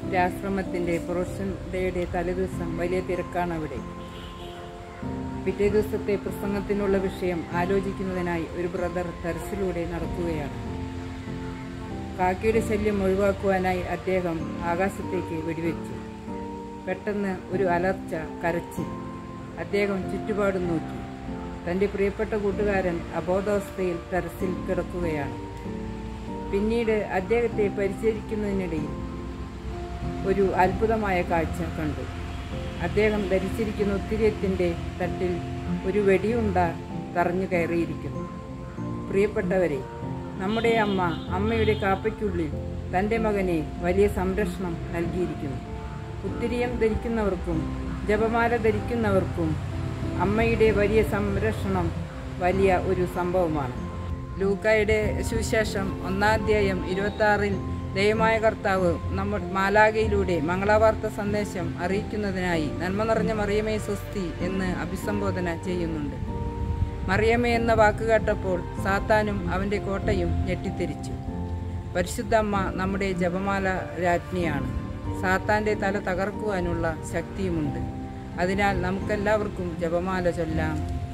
ആശ്രമത്തിൻ്റെ profession ഡേയുടെ തലേദിവസം വലിയ തിരക്കാണ് അവിടെ പിറ്റേ ദിവസത്തെ പ്രസംഗത്തിനുള്ള വിഷയം ആലോചിക്കുന്നതിനായി ഒരു ബ്രദർ ടെറസിലൂടെ നടക്കുകയാണ് കാക്കയുടെ ശല്യം ഒഴിവാക്കുവാനായി അദ്ദേഹം ആകാശത്തേക്ക് വെടിവെച്ചു പെട്ടെന്ന് ഒരു അലർച്ച കരച്ചിൽ അദ്ദേഹം ചുറ്റുപാടും നോക്കി തൻ്റെ പ്രിയപ്പെട്ട കൂട്ടുകാരൻ അബോധാവസ്ഥയിൽ ടെറസിൽ കിടക്കുകയാണ് പിന്നീട് അദ്ദേഹത്തെ പരിചരിക്കുന്നതിനിടയിൽ ഒരു അത്ഭുതമായ കാഴ്ച കണ്ടു അദ്ദേഹം ധരിച്ചിരിക്കുന്ന ഉത്തിര്യത്തിൻ്റെ തട്ടിൽ ഒരു വെടിയുണ്ട തറഞ്ഞു കയറിയിരിക്കുന്നു പ്രിയപ്പെട്ടവരെ നമ്മുടെ അമ്മ അമ്മയുടെ കാപ്പയ്ക്കുള്ളിൽ തൻ്റെ മകനെ വലിയ സംരക്ഷണം നൽകിയിരിക്കുന്നു ഉത്തിരിയം ധരിക്കുന്നവർക്കും ജപമാല ധരിക്കുന്നവർക്കും അമ്മയുടെ വലിയ സംരക്ഷണം വലിയ ഒരു സംഭവമാണ് ലൂക്കായുടെ സുവിശേഷം ഒന്നാധ്യായം ഇരുപത്തി ആറിൽ ദയമായ കർത്താവ് നമ്മ മാലാകയിലൂടെ മംഗളവാർത്ത സന്ദേശം അറിയിക്കുന്നതിനായി നന്മ നിറഞ്ഞ മറിയമേ സ്വസ്തി എന്ന് അഭിസംബോധന ചെയ്യുന്നുണ്ട് മറിയമ്മ എന്ന വാക്ക് കേട്ടപ്പോൾ സാത്താനും അവൻ്റെ കോട്ടയും ഞെട്ടിത്തെരിച്ചു പരിശുദ്ധമ്മ നമ്മുടെ ജപമാല രാജ്ഞിയാണ് സാത്താൻ്റെ തല തകർക്കുവാനുള്ള ശക്തിയുമുണ്ട് അതിനാൽ നമുക്കെല്ലാവർക്കും ജപമാല ചൊല്ലാം